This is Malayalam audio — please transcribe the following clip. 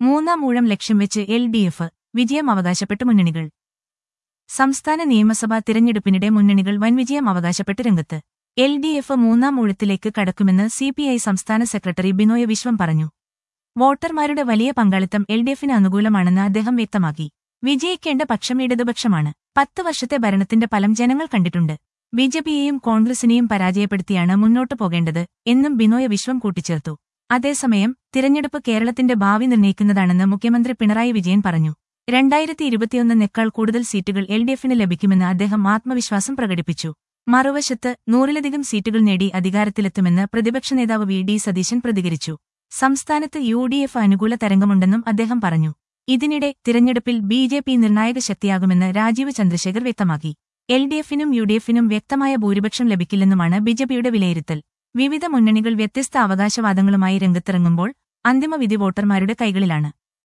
മൂന്നാം ഊഴം ലക്ഷ്യം വെച്ച് എൽ ഡി എഫ് വിജയം അവകാശപ്പെട്ട് മുന്നണികൾ സംസ്ഥാന നിയമസഭാ തിരഞ്ഞെടുപ്പിനിടെ മുന്നണികൾ വൻവിജയം അവകാശപ്പെട്ട് രംഗത്ത് എൽ ഡി എഫ് മൂന്നാം ഊഴത്തിലേക്ക് കടക്കുമെന്ന് സി പി ഐ സംസ്ഥാന സെക്രട്ടറി ബിനോയ് വിശ്വം പറഞ്ഞു വോട്ടർമാരുടെ വലിയ പങ്കാളിത്തം എൽ ഡി എഫിന് അനുകൂലമാണെന്ന് അദ്ദേഹം വ്യക്തമാക്കി വിജയിക്കേണ്ട പക്ഷം ഇടതുപക്ഷമാണ് പത്ത് വർഷത്തെ ഭരണത്തിന്റെ ഫലം ജനങ്ങൾ കണ്ടിട്ടുണ്ട് ബി ജെ പിയെയും കോൺഗ്രസിനെയും പരാജയപ്പെടുത്തിയാണ് മുന്നോട്ടു പോകേണ്ടത് എന്നും ബിനോയ് വിശ്വം കൂട്ടിച്ചേർത്തു അതേസമയം തിരഞ്ഞെടുപ്പ് കേരളത്തിന്റെ ഭാവി നിർണ്ണയിക്കുന്നതാണെന്ന് മുഖ്യമന്ത്രി പിണറായി വിജയൻ പറഞ്ഞു രണ്ടായിരത്തി ഇരുപത്തിയൊന്നിനേക്കാൾ കൂടുതൽ സീറ്റുകൾ എൽ ഡി എഫിന് ലഭിക്കുമെന്ന് അദ്ദേഹം ആത്മവിശ്വാസം പ്രകടിപ്പിച്ചു മറുവശത്ത് നൂറിലധികം സീറ്റുകൾ നേടി അധികാരത്തിലെത്തുമെന്ന് പ്രതിപക്ഷ നേതാവ് വി ഡി സതീശൻ പ്രതികരിച്ചു സംസ്ഥാനത്ത് യു ഡി എഫ് അനുകൂല തരംഗമുണ്ടെന്നും അദ്ദേഹം പറഞ്ഞു ഇതിനിടെ തിരഞ്ഞെടുപ്പിൽ ബി ജെ പി നിർണായക ശക്തിയാകുമെന്ന് രാജീവ് ചന്ദ്രശേഖർ വ്യക്തമാക്കി എൽ ഡി എഫിനും യു ഡി എഫിനും വ്യക്തമായ ഭൂരിപക്ഷം ലഭിക്കില്ലെന്നുമാണ് ബിജെപിയുടെ വിലയിരുത്തൽ വിവിധ മുന്നണികൾ വ്യത്യസ്ത അവകാശവാദങ്ങളുമായി രംഗത്തിറങ്ങുമ്പോൾ അന്തിമവിധി വോട്ടർമാരുടെ കൈകളിലാണ്